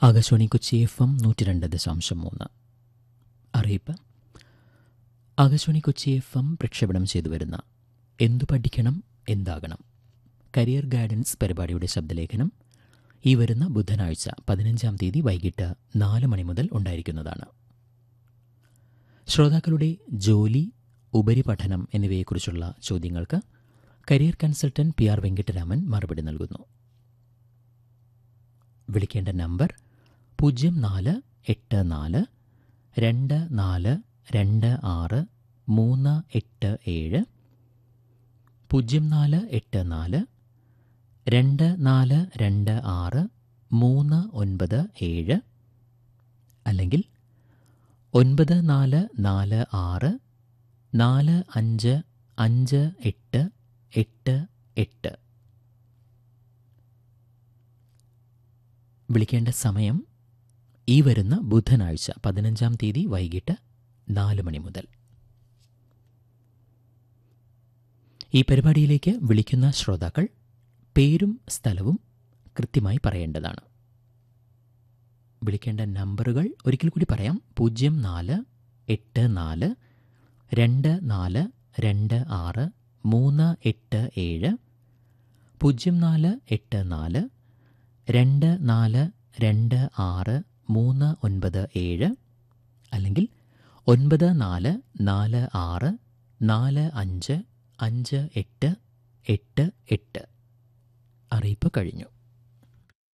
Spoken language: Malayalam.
ആകാശവാണി കൊച്ചി എഫ് എം നൂറ്റി രണ്ട് ദശാംശം മൂന്ന് അറിയിപ്പ് ആകാശവാണി കൊച്ചി എഫ് എം പ്രക്ഷേപണം ചെയ്തു വരുന്ന എന്തു പഠിക്കണം എന്താകണം കരിയർ ഗൈഡൻസ് പരിപാടിയുടെ ശബ്ദലേഖനം ഈ വരുന്ന ബുധനാഴ്ച പതിനഞ്ചാം തീയതി വൈകിട്ട് നാല് മണി മുതൽ ഉണ്ടായിരിക്കുന്നതാണ് ശ്രോതാക്കളുടെ ജോലി ഉപരിപഠനം എന്നിവയെക്കുറിച്ചുള്ള ചോദ്യങ്ങൾക്ക് career consultant P R Venkitaraman മറുപടി നൽകുന്നു വിളിക്കേണ്ട നമ്പർ പൂജ്യം നാല് എട്ട് നാല് രണ്ട് നാല് രണ്ട് ആറ് മൂന്ന് എട്ട് ഏഴ് പൂജ്യം നാല് എട്ട് നാല് രണ്ട് നാല് രണ്ട് ആറ് മൂന്ന് ഒൻപത് ഏഴ് അല്ലെങ്കിൽ ഒൻപത് നാല് നാല് ആറ് നാല് അഞ്ച് അഞ്ച് എട്ട് എട്ട് എട്ട് വിളിക്കേണ്ട സമയം ഈ വരുന്ന ബുധനാഴ്ച പതിനഞ്ചാം തീയതി വൈകിട്ട് നാല് മണി മുതൽ ഈ പരിപാടിയിലേക്ക് വിളിക്കുന്ന ശ്രോതാക്കൾ പേരും സ്ഥലവും കൃത്യമായി പറയേണ്ടതാണ് വിളിക്കേണ്ട നമ്പറുകൾ ഒരിക്കൽ കൂടി പറയാം പൂജ്യം നാല് എട്ട് നാല് രണ്ട് നാല് രണ്ട് ആറ് മൂന്ന് എട്ട് ഏഴ് പൂജ്യം നാല് എട്ട് നാല് രണ്ട് നാല് രണ്ട് ആറ് മൂന്ന് ഒൻപത് ഏഴ് അല്ലെങ്കിൽ ഒൻപത് നാല് നാല് ആറ് നാല് അഞ്ച് അഞ്ച് എട്ട് എട്ട് എട്ട് അറിയിപ്പ് കഴിഞ്ഞു